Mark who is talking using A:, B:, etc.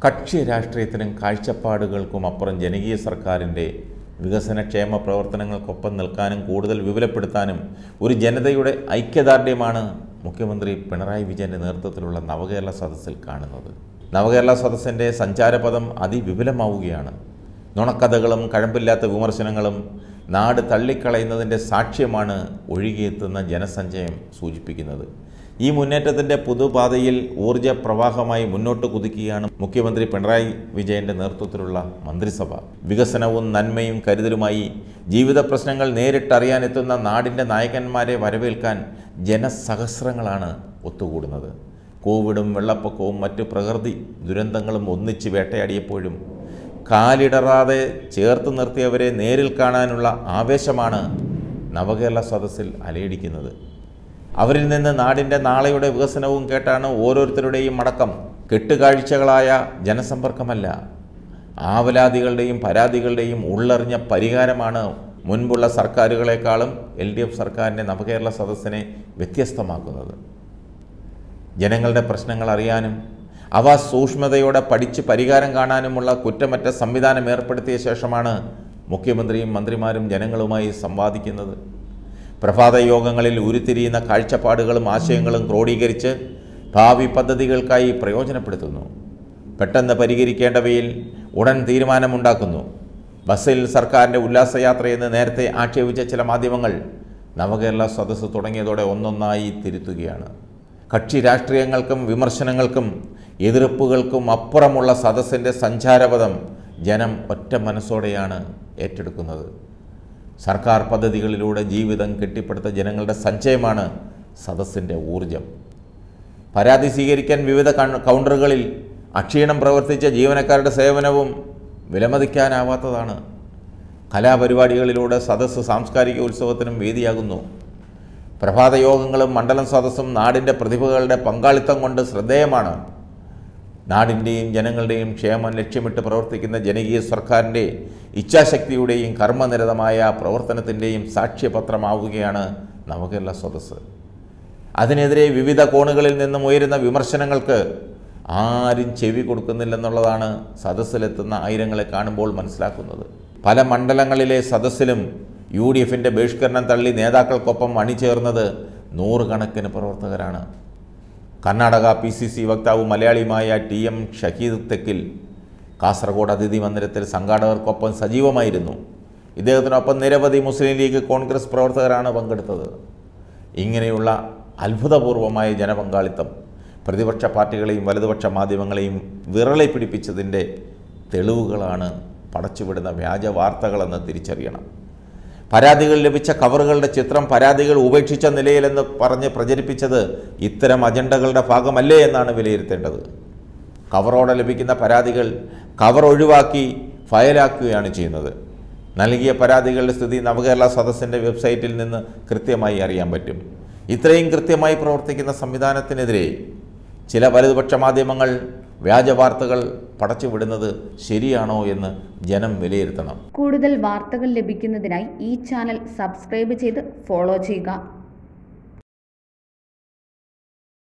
A: കക്ഷി രാഷ്ട്രീയത്തിനും കാഴ്ചപ്പാടുകൾക്കും അപ്പുറം ജനകീയ സർക്കാരിൻ്റെ വികസനക്ഷേമ പ്രവർത്തനങ്ങൾക്കൊപ്പം നിൽക്കാനും കൂടുതൽ വിപുലപ്പെടുത്താനും ഒരു ജനതയുടെ ഐക്യദാർഢ്യമാണ് മുഖ്യമന്ത്രി പിണറായി വിജയൻ്റെ നേതൃത്വത്തിലുള്ള നവകേരള സദസ്സിൽ കാണുന്നത് നവകേരള സദസ്സിൻ്റെ സഞ്ചാരപഥം അതിവിപുലമാവുകയാണ് നുണക്കഥകളും കഴമ്പില്ലാത്ത വിമർശനങ്ങളും നാട് തള്ളിക്കളയുന്നതിൻ്റെ സാക്ഷ്യമാണ് ഒഴുകിയെത്തുന്ന ജനസഞ്ചയം സൂചിപ്പിക്കുന്നത് ഈ മുന്നേറ്റത്തിൻ്റെ പുതുപാതയിൽ ഊർജ പ്രവാഹമായി മുന്നോട്ട് കുതിക്കുകയാണ് മുഖ്യമന്ത്രി പിണറായി വിജയൻ്റെ നേതൃത്വത്തിലുള്ള മന്ത്രിസഭ വികസനവും നന്മയും കരുതലുമായി ജീവിത പ്രശ്നങ്ങൾ നേരിട്ടറിയാനെത്തുന്ന നാടിൻ്റെ നായകന്മാരെ വരവേൽക്കാൻ ജനസഹസ്രങ്ങളാണ് ഒത്തുകൂടുന്നത് കോവിഡും വെള്ളപ്പൊക്കവും മറ്റ് പ്രകൃതി ദുരന്തങ്ങളും ഒന്നിച്ച് വേട്ടയാടിയപ്പോഴും കാലിടറാതെ ചേർത്ത് നിർത്തിയവരെ നേരിൽ കാണാനുള്ള ആവേശമാണ് നവകേരള സദസ്സിൽ അലയടിക്കുന്നത് അവരിൽ നിന്ന് നാടിൻ്റെ നാളെയുടെ വികസനവും കേട്ടാണ് ഓരോരുത്തരുടെയും അടക്കം കെട്ടുകാഴ്ചകളായ ജനസമ്പർക്കമല്ല ആവലാതികളുടെയും പരാതികളുടെയും ഉള്ളറിഞ്ഞ പരിഹാരമാണ് മുൻപുള്ള സർക്കാരുകളെക്കാളും എൽ ഡി എഫ് സർക്കാരിൻ്റെ നവകേരള സദസ്സിനെ വ്യത്യസ്തമാക്കുന്നത് ജനങ്ങളുടെ പ്രശ്നങ്ങൾ അറിയാനും അവ സൂക്ഷ്മതയോടെ പഠിച്ച് പരിഹാരം കാണാനുമുള്ള കുറ്റമറ്റ സംവിധാനം ഏർപ്പെടുത്തിയ ശേഷമാണ് മുഖ്യമന്ത്രിയും മന്ത്രിമാരും ജനങ്ങളുമായി സംവാദിക്കുന്നത് പ്രഭാത യോഗങ്ങളിൽ ഉരുത്തിരിയുന്ന കാഴ്ചപ്പാടുകളും ആശയങ്ങളും ക്രോഡീകരിച്ച് ഭാവി പദ്ധതികൾക്കായി പ്രയോജനപ്പെടുത്തുന്നു പെട്ടെന്ന് പരിഹരിക്കേണ്ടവയിൽ ഉടൻ തീരുമാനമുണ്ടാക്കുന്നു ബസ്സിൽ സർക്കാരിൻ്റെ ഉല്ലാസയാത്രയെന്ന് നേരത്തെ ആക്ഷേപിച്ച ചില മാധ്യമങ്ങൾ നവകേരള സദസ്സ് തുടങ്ങിയതോടെ ഒന്നൊന്നായി തിരുത്തുകയാണ് കക്ഷി രാഷ്ട്രീയങ്ങൾക്കും വിമർശനങ്ങൾക്കും എതിർപ്പുകൾക്കും അപ്പുറമുള്ള സദസ്സിൻ്റെ സഞ്ചാരപഥം ജനം ഒറ്റ മനസ്സോടെയാണ് ഏറ്റെടുക്കുന്നത് സർക്കാർ പദ്ധതികളിലൂടെ ജീവിതം കെട്ടിപ്പടുത്ത ജനങ്ങളുടെ സഞ്ചയമാണ് സദസ്സിൻ്റെ ഊർജം പരാതി സ്വീകരിക്കാൻ വിവിധ കൺ- കൗണ്ടറുകളിൽ അക്ഷീണം പ്രവർത്തിച്ച ജീവനക്കാരുടെ സേവനവും വിലമതിക്കാനാവാത്തതാണ് കലാപരിപാടികളിലൂടെ സദസ്സ് സാംസ്കാരിക ഉത്സവത്തിനും വേദിയാകുന്നു പ്രഭാത യോഗങ്ങളും മണ്ഡലം സദസ്സും നാടിൻ്റെ പ്രതിഭകളുടെ പങ്കാളിത്തം കൊണ്ട് ശ്രദ്ധേയമാണ് നാടിൻ്റെയും ജനങ്ങളുടെയും ക്ഷേമം ലക്ഷ്യമിട്ട് പ്രവർത്തിക്കുന്ന ജനകീയ സർക്കാരിൻ്റെ ഇച്ഛാശക്തിയുടെയും കർമ്മനിരതമായ പ്രവർത്തനത്തിൻ്റെയും സാക്ഷ്യപത്രമാവുകയാണ് നവകേരള സദസ്സ് അതിനെതിരെ വിവിധ കോണുകളിൽ നിന്നും ഉയരുന്ന വിമർശനങ്ങൾക്ക് ആരും ചെവി കൊടുക്കുന്നില്ലെന്നുള്ളതാണ് സദസ്സിലെത്തുന്ന ആയിരങ്ങളെ കാണുമ്പോൾ മനസ്സിലാക്കുന്നത് പല മണ്ഡലങ്ങളിലെ സദസ്സിലും യു ഡി എഫിൻ്റെ ബഹിഷ്കരണം തള്ളി നേതാക്കൾക്കൊപ്പം അണിചേർന്നത് നൂറുകണക്കിന് പ്രവർത്തകരാണ് കർണാടക പി സി സി വക്താവ് മലയാളിയുമായ ടി എം ഷഹീദ് തെക്കിൽ കാസർഗോഡ് അതിഥി മന്ദിരത്തിൽ സംഘാടകർക്കൊപ്പം സജീവമായിരുന്നു ഇദ്ദേഹത്തിനൊപ്പം നിരവധി മുസ്ലിം ലീഗ് കോൺഗ്രസ് പ്രവർത്തകരാണ് പങ്കെടുത്തത് ഇങ്ങനെയുള്ള അത്ഭുതപൂർവമായ ജനപങ്കാളിത്തം പ്രതിപക്ഷ പാർട്ടികളെയും വലതുപക്ഷ മാധ്യമങ്ങളെയും വിറളി പിടിപ്പിച്ചതിൻ്റെ തെളിവുകളാണ് പടച്ചുവിടുന്ന വ്യാജ വാർത്തകളെന്ന് തിരിച്ചറിയണം പരാതികൾ ലഭിച്ച കവറുകളുടെ ചിത്രം പരാതികൾ ഉപേക്ഷിച്ച നിലയിലെന്ന് പറഞ്ഞ് പ്രചരിപ്പിച്ചത് ഇത്തരം അജണ്ടകളുടെ ഭാഗമല്ലേ എന്നാണ് വിലയിരുത്തേണ്ടത് കവറോടെ ലഭിക്കുന്ന പരാതികൾ കവർ ഒഴിവാക്കി ഫയലാക്കുകയാണ് ചെയ്യുന്നത് നൽകിയ പരാതികളുടെ സ്ഥിതി നവകേരള സദസ്സിൻ്റെ വെബ്സൈറ്റിൽ നിന്ന് കൃത്യമായി അറിയാൻ പറ്റും ഇത്രയും കൃത്യമായി പ്രവർത്തിക്കുന്ന സംവിധാനത്തിനെതിരെ ചില വലതുപക്ഷ മാധ്യമങ്ങൾ വ്യാജ വാർത്തകൾ പടച്ചുവിടുന്നത് ശരിയാണോ എന്ന് ജനം വിലയിരുത്തണം
B: കൂടുതൽ വാർത്തകൾ ലഭിക്കുന്നതിനായി ഈ ചാനൽ സബ്സ്ക്രൈബ് ചെയ്ത് ഫോളോ ചെയ്യുക